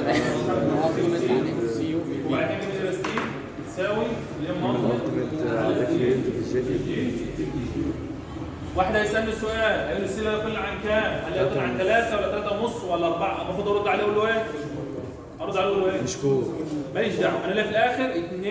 وبعدين كده الاستيل تساوي الام 1 واحد هيسالني السؤال هيقول لي السيله يقل عن كام؟ هل يقل عن ثلاثه ولا ثلاثه ونص ولا اربعه؟ المفروض ارد عليه اقول له ايه؟ ارد عليه اقول له ايه؟ مش كور ماليش دعوه انا اللي في الاخر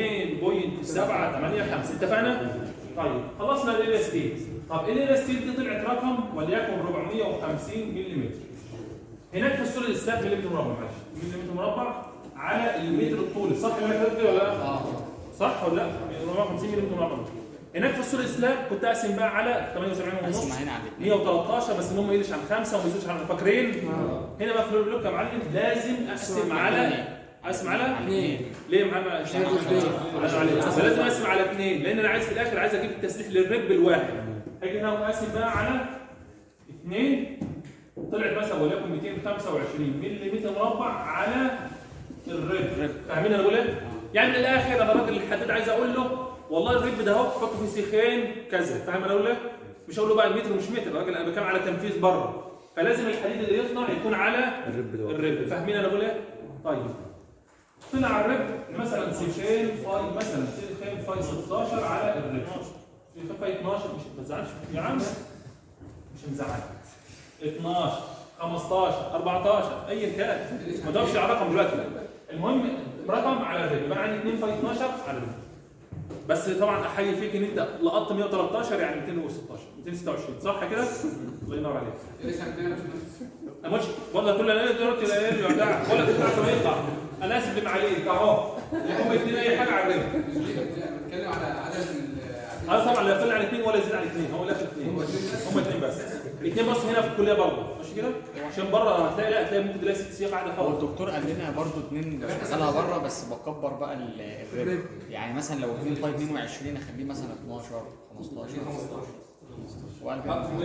2.785 اتفقنا؟ طيب خلصنا ال ستيل طب ال ستيل دي طلعت رقم وليكن 450 ملم هناك في السوليد سلاب ملم مربع معلش ملم مربع على المتر الطولي صح ولا كده ولا لا؟ صح ولا لا؟ 450 ملم مربع هناك في السوليد سلاب كنت اقسم بقى على 78 ونص أقسم هنا على الاثنين. 113 بس المهم ما يقلش عن خمسه وما يزيدش عن فاكرين؟ هنا بقى في البلوك يا معلم لازم اقسم على اقسم على اثنين ليه معانا عشان لازم اقسم على اثنين لان انا عايز في الاخر عايز اجيب التسليح للرب الواحد هاجي هنا واقسم بقى على اثنين طلعت مثلا وليكن 225 ملم مربع على الرب فاهمين انا بقول ايه؟ يعني من الاخر انا الراجل الحداد عايز اقول له والله الرب ده اهو حطه في سيخين كذا فاهم انا اقول ايه؟ مش هقول له بقى المتر ومش متر الراجل انا بتكلم على تنفيذ بره فلازم الحديد اللي يطلع يكون على الرب ده الرب فاهمين انا بقول ايه؟ طيب طلع الرب مثلا سيخين فاي مثلا سيخين فاي 16 على الرب سيخين فاي 12 مش ما تزعلش يا عم مش مزعلك 12 15 14 ايا كان ما تقفش على رقم دلوقتي المهم رقم على الرب يبقى عندي 2 في 12 على الرب بس طبعا احيي فيك ان انت لقطت 113 يعني 216 226 صح كده؟ الله ينور عليك ليش عندنا مش انا مش والله كل انا دلوقتي لا يرجع بتاع ولا تطلع ما يطلع انا اسف بما عليك اهو هم الاثنين اي حاجه على الرب بتكلم على عدد ال- هذا طبعا لا يقل عن اثنين ولا يزيد عن اثنين هو الاخر اثنين هم اثنين بس اثنين بس هنا في الكليه برضه ماشي كده عشان بره هتلاقي لا هتلاقي ممكن تلاقي ست سياق قاعده هو خالص الدكتور قال لنا برضو اتنين بشغلها بره بس بكبر بقى ال- الرب يعني مثلا لو 2 باي 22 اخليه مثلا 12 15 وقال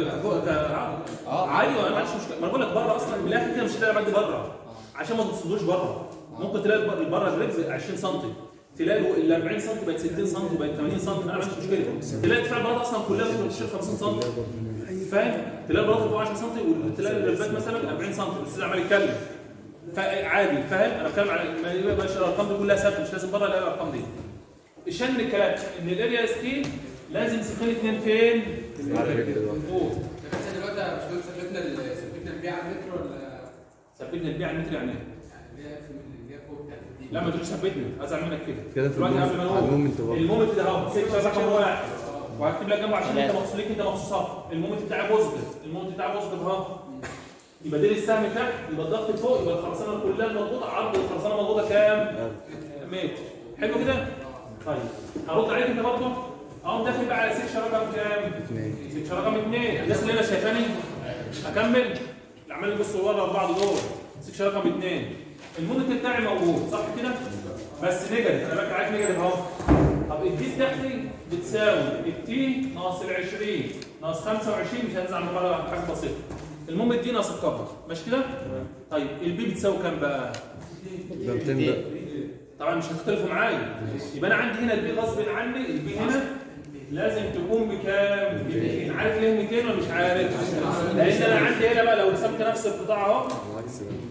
اه ايوه انا ما عنديش مشكله ما انا بقول لك بره اصلا من الاخر كده مش هتلاقي بعد بره عشان ما تصدوش بره ممكن تلاقي البر- بره الرجل 20 سم تلاقي ال 40 سم بقت 60 سم بقت 80 سم انا ما عنديش مشكله تلاقي ارتفاع البلاط اصلا كلها ممكن تشيل 50 سم فاهم تلاقي البلاط فوق 10 سم وتلاقي الربات مثلا 40 سم بس عمال يتكلم فعادي فاهم انا بتكلم على ما يبقاش الارقام دي كلها ثابته مش لازم بره الاقي الارقام دي الشان من الكلام ان الاريا ستيل لازم سخين اثنين فين؟ على الرب ده فوق احنا دلوقتي يا باشمهندس ثبتنا ال- ثبتنا البيع على المتر ولا ثبتنا البيع على المتر يعني إيه؟ يعني اللي هي في اللي هي فوق بتاعت الدين لا ما تقولش ثبتني ازعل منك كده كده في دلوقتي قبل ما المومنت- نقول المومنت برضه. المومنت ده اهو سكشن رقم واحد وهكتب لك جنبه عشان انت مخصوص ليك انت مخصوص صف المومنت بتاعي بوزيتيف المومنت بتاعي بوزيتيف اهو يبقى دي السهم تحت يبقى الضغط فوق يبقى الخرسانه كلها مضغوطه عرض الخرسانه مضغوطه كام؟ متر حلو كده؟ طيب هرد عليك انت برضه اقوم داخل بقى على سكشن رقم كام؟ اثنين سكشن رقم اثنين الناس اللي هنا شايفاني اكمل اللي عمال يبصوا ورا لبعض دول سكشن رقم اثنين المونيتور بتاعي موجود صح كده؟ بس نيجاتيف انا بكتب عليك نيجاتيف اهو طب الدي بتاعتي بتساوي التي ناقص ال 20 ناقص 25 مش هنزل عن مقارنه عن حاجه بسيطه المهم الدي ناقص الكفر ماشي كده؟ طيب البي بتساوي كام بقى؟ ده 200 بقى طبعا مش هتختلفوا معايا يبقى انا عندي هنا البي غصب عني البي هنا لازم تكون بكام؟ ب 200 عارف ليه 200 ولا مش عارف؟ لان انا عندي هنا بقى لو رسمت نفس القطاع اهو العكس بقى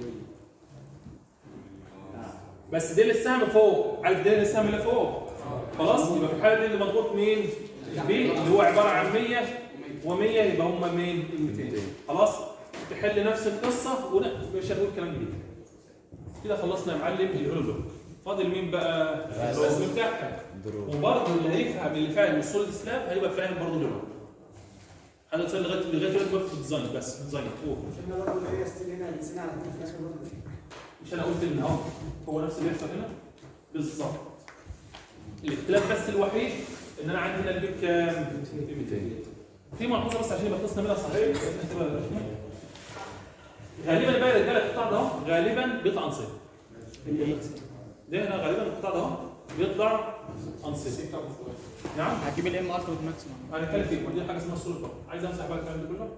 بس ده السهم فوق عارف ده السهم اللي فوق خلاص يبقى في الحاله دي اللي مضغوط مين؟ البي اللي هو عباره عن 100 و100 يبقى هم مين؟ ال 200 خلاص تحل نفس القصه ومش هنقول كلام جديد كده خلصنا يا معلم الهولو فاضل مين بقى؟ الرسم بتاعها دروب وبرضه اللي هيفهم اللي فاهم السوليد سلاب هيبقى فاهم برضه اللغه هذا تصير لغايه لغايه دلوقتي بقى في الديزاين بس ديزاين قول احنا برضه اللي هي ستيل هنا نسينا على الدين في الاسم برضه مش انا قلت ان اهو هو نفس اللي بيحصل هنا بالظبط الاختلاف بس الوحيد ان انا عندي هنا البيت كام؟ 200 في ملحوظه بس عشان يبقى خلصنا منها صحيح غالبا بقى الرجاله القطاع ده اهو غالبا بيطلع انصيب ده هنا غالبا القطاع ده اهو بيطلع انصيب نعم هجيب الام التيمت ماكسيمم انا هتكلم فيك ودي حاجه اسمها الصوره طبعا عايز امسح بقى الكلام ده كله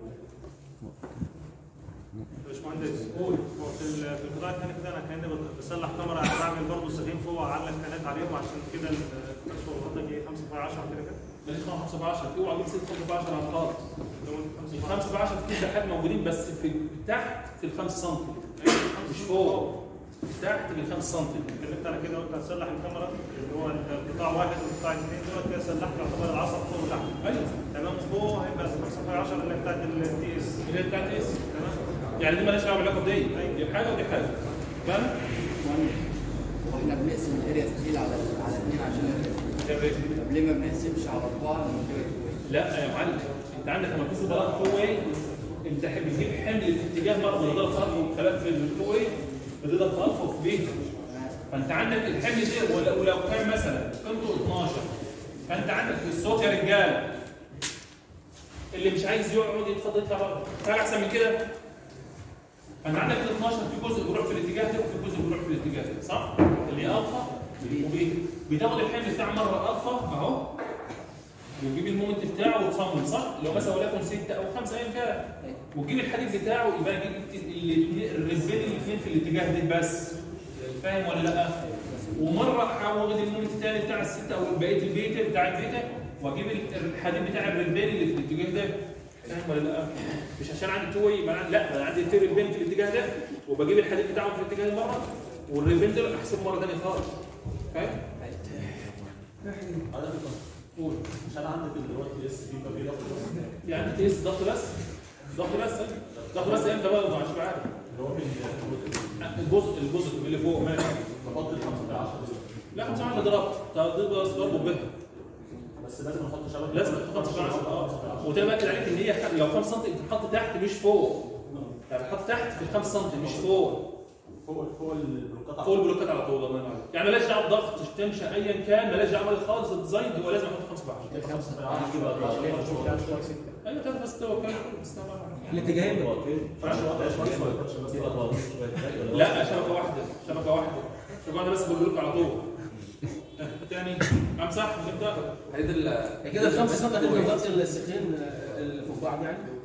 باشمهندس قول هو في ال- في القطاع الثاني كده انا كاني بصلح كاميرا انا بعمل برضه سخين فوق واعلق كانات عليهم عشان كده الكشف والغطا جه 5 في 10 كده كده ماليش 5 في 10 اوعى تقول 6 5 في 10 على الخالص لو انت 5 في 10 الخمسة في 10 في كل حاجة موجودين بس في تحت في ال 5 سم مش فوق تحت من 5 سم اتكلمت على كده قلت هتصلح الكاميرا اللي هو القطاع واحد والقطاع اثنين دول كده صلحت يعتبر العصب فوق وتحت ايوه تمام فوق هيبقى 5 في 10 اللي هي بتاعت التي اس اللي هي بتاعت اس تمام يعني دي مالهاش دعوه بالعلاقه دي دي حاجه ودي حاجه فاهم؟ واحنا بنقسم الاريا ستيل على على اثنين عشان الريت. طب ليه ما بنقسمش على اربعه من غير الكويت؟ لا يا معلم انت عندك لما تكون في بلاط تو واي انت بتجيب حمل في اتجاه مره بتضرب في الف وخلاف في التو واي بتضرب في الف وفي بي فانت عندك الحمل ده ولو- ولو كان مثلا قيمته 12 فانت عندك في الصوت يا رجاله اللي مش عايز يقعد يتفضل يطلع بره حاجه احسن من كده فانت عندك ال 12 في جزء بيروح في الاتجاه ده وفي جزء بيروح في الاتجاه ده صح؟ اللي الفا وبيتا بتاخد الحمل بتاع مره الفا اهو وتجيب المومنت بتاعه وتصمم صح؟ لو مثلا وليكن 6 او 5 ايا كان وتجيب الحديد بتاعه يبقى جبت الاثنين الربين الاثنين في الاتجاه ده بس فاهم ولا لا؟ ومره هاخد المومنت الثاني بتاع الستة او بقيه البيتا بتاع البيتا واجيب الحديد بتاع الربين اللي في الاتجاه ده فاهم ولا لا؟ مش عشان عندي توي يبقى أنا- لا انا عندي التير ربين في الاتجاه ده وبجيب الحديد بتاعه في الاتجاه ده مره والربين دول احسب مره ثانيه خالص فاهم؟ قول عشان عندك دلوقتي اس في بقى ضغط بس يعني تقيس ضغط بس ضغط بس ضغط بس امتى بقى ما عشان عارف اللي هو في الجزء الجزء اللي فوق ماشي بحط ال 5 في 10 لا 5 10 ضربت تضرب بس ضربه بها بس لازم نحط شبكه لازم تحط 5 10 اه وتبقى باكد عليك ان هي خ- لو 5 سم تتحط تحت مش فوق يعني تحط تحت في 5 سم مش فوق فوق فوق البلوكات على فوق البلوكات على طول الله ينور عليك يعني مالهاش دعوه بضغط تنشا ايا كان مالهاش دعوه خالص الديزاين هو لازم يحط 5 ب 10 5 في 10 يبقى 12 ايوه كده بس هو كان بس طبعا الاتجاهين لا شبكه واحده شبكه واحده شبكه واحده بس بالبلوك على طول تاني امسح نبدا هيدا ال كده الخمسة سنة هتبقى نغطي السخين اللي فوق بعض يعني